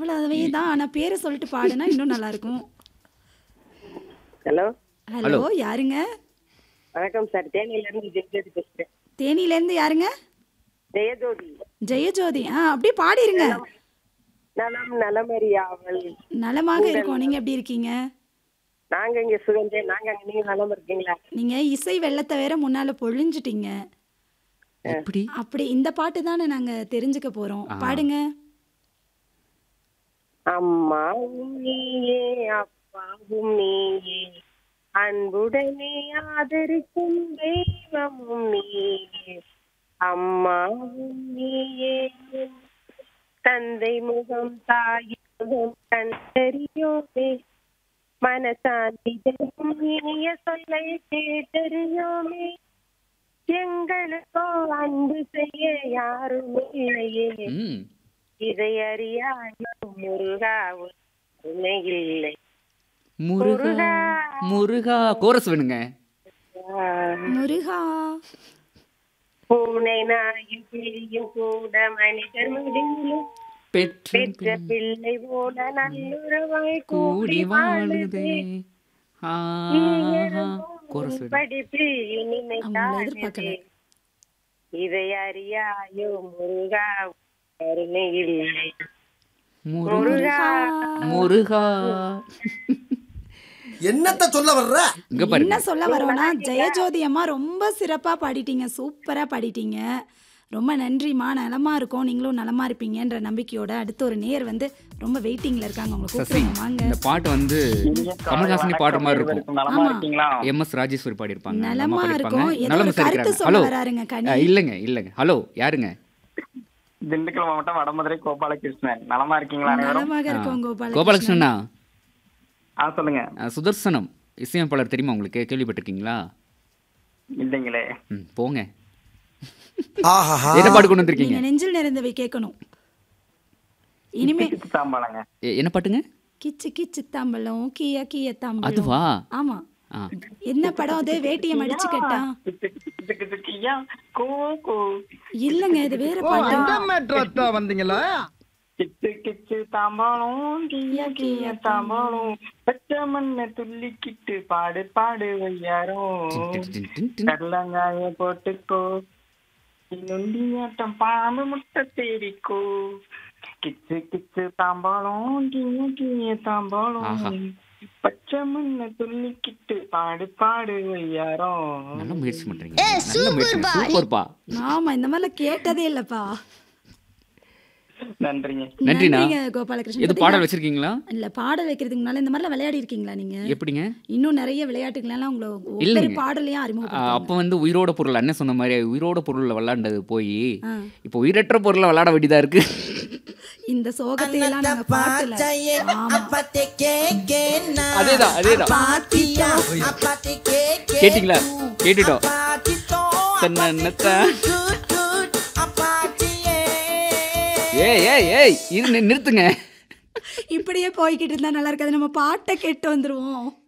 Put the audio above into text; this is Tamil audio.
அவ்வளவே தான் ஆனா பேரை சொல்லிட்டு பாடுனா இன்னும் நல்லா இருக்கும் ஹலோ ஹலோ யாருங்க வணக்கம் சார் தேனியில இருந்து ஜெயஜோதி பேசுறேன் தேனியில இருந்து யாருங்க ஜெயஜோதி ஜெயஜோதி ஆ அப்படியே பாடிருங்க நலம் நலமறியாவல் நலமாக இருக்கோம் நீங்க எப்படி இருக்கீங்க நாங்க இங்க சுகந்தே நாங்க அங்க நீங்க நலம் இருக்கீங்களா நீங்க இசை வெள்ளத்தை வேற முன்னால பொழிஞ்சிட்டீங்க எப்படி அப்படி இந்த பாட்டு தானே நாங்க தெரிஞ்சுக்க போறோம் பாடுங்க அம்மாவும் நீயே அப்பாவும் நீயே அன்புடனே ஆதரிக்கும் தெய்வமும் நீயே அம்மாவும் நீயே தந்தை முகம் தாய் முகம் கண்டறியோமே மனசாந்தி தரும் இனிய சொல்லை கேட்டறியோமே எங்களுக்கோ அன்பு செய்ய யாரும் இல்லையே ம் இதை அறியாயோ முருகா உண்மை இல்லை முருகா முருகா கோரஸ் வேணுங்க முருகா பூனை நாயும் கிளியும் கூட மனிதர் முடிவிலும் பெற்று பெற்ற பிள்ளை போல நல்லுறவாய் கூடி கூடி வாழுதே வாழுதே ஆஹா கோரஸ் வேணும் படிப்பில் இனிமை அவங்கள எதிர்பார்க்கல. காணுதே இதை அறியாயோ முருகா கருணை இல்லை முருகா முருகா என்னத்த சொல்ல வர்ற இங்க பாருங்க என்ன சொல்ல வரோம்னா ஜெயஜோதி அம்மா ரொம்ப சிறப்பா பாடிட்டீங்க சூப்பரா பாடிட்டீங்க ரொம்ப நன்றிம்மா நலமா இருக்கோம் நீங்களும் நலமா இருப்பீங்கன்ற நம்பிக்கையோட அடுத்து ஒரு நேர் வந்து ரொம்ப வெயிட்டிங்ல இருக்காங்க உங்களை சசி கூப்பிடுங்க வாங்க இந்த பாட்டு வந்து கமல்ஹாசனி பாடுற மாதிரி இருக்கும் நலமா இருக்கீங்களா எம் எஸ் ராஜேஸ்வரி பாடியிருப்பாங்க நலமா பாடியிருப்பாங்க. இருக்கும் ஏதோ நலம் ஒரு கருத்து விசாரிக்கிறாங்க சொல்ல ஹலோ வராருங்க கனி அஹ், இல்லைங்க இல்லைங்க ஹலோ யாருங்க திண்டுக்கல் மாவட்டம் வடமதுரை கோபாலகிருஷ்ணன் நலமா இருக்கீங்களா அனைவரும் நலமாக இருக்கோம் கோபால கோபாலகிருஷ்ணனா ஆ சொல்லுங்க அஹ், சுதர்சனம் இசையமைப்பாளர் தெரியுமா உங்களுக்கு கேள்விப்பட்டிருக்கீங்களா இல்லைங்களே ம் போங்க ஆஹா என்ன பாட்டு கொண்டு வந்திருக்கீங்க நீங்க நெஞ்சில் நிறைந்தவை கேட்கணும் இனிமே தாம்பாளங்க எ- என்ன பாட்டுங்க கிச்சு கிச்சு தாம்பலம் கீயா கீய தாம்பலம் அதுவா ஆமா ஆ என்ன படம் அது வேட்டியம் அடிச்சு கட்டா திக்கு கோ கோ இல்லங்க இது வேற பாட்டு வந்தீங்களா கிச்சு கிச்சு தாம்பாளம் கீய கீய தாம்பாளம் பச்சை மண்ணை துள்ளிக்கிட்டு பாடு பாடு வையாரம் டின் டின் டின் டின். கடலங்காய போட்டுக்கோ நொண்டியாட்டம் பாம்பு முட்டை தேடிக்கோ கிச்சு கிச்சு தாம்பாளம் கீய கீய ஆஹா. தாம்பாளம் பச்சை மண்ணை துள்ளிக்கிட்டு பாடு பாடு வையாரம் நல்ல முயற்சி பண்றீங்க நல்ல முயற்சி சூப்பர்ப்பா ஆமா இந்த மாதிரிலாம் கேட்டதே இல்லப்பா நன்றிங்க நன்றிண்ணா. நன்றிங்க கோபாலகிருஷ்ணன் எது பாடல் வச்சிருக்கீங்களா இல்ல பாடல் வைக்கிறதுக்கு முன்னால இந்த மாதிரிலாம் விளையாடி இருக்கீங்களா நீங்க எப்படிங்க இன்னும் நிறைய விளையாட்டுகள்லாம் உங்களை ஒவ்வொரு இல்லைங்க. பாடலையும் ஆ, அறிமுகப்படுத்துங்க அப்ப வந்து உயிரோட பொருள் அண்ணன் சொன்ன மாதிரி உயிரோட பொருள்ல விளையாண்டது போய் ஆ. இப்போ உயிரற்ற பொருளை விளையாட வேண்டியதா இருக்கு இந்த சோகத்தை எல்லாம் நாங்க பாட்டுல ஆமா அதேதான் அதேதான் கேட்டிங்களா கேட்டுட்டோம் தன்னன்னத்தா. ஏய் ஏய் ஏய் இது நி- நிறுத்துங்க இப்படியே போய்கிட்டு இருந்தா நல்லா இருக்காது நம்ம பாட்டை கேட்டு வந்துருவோம்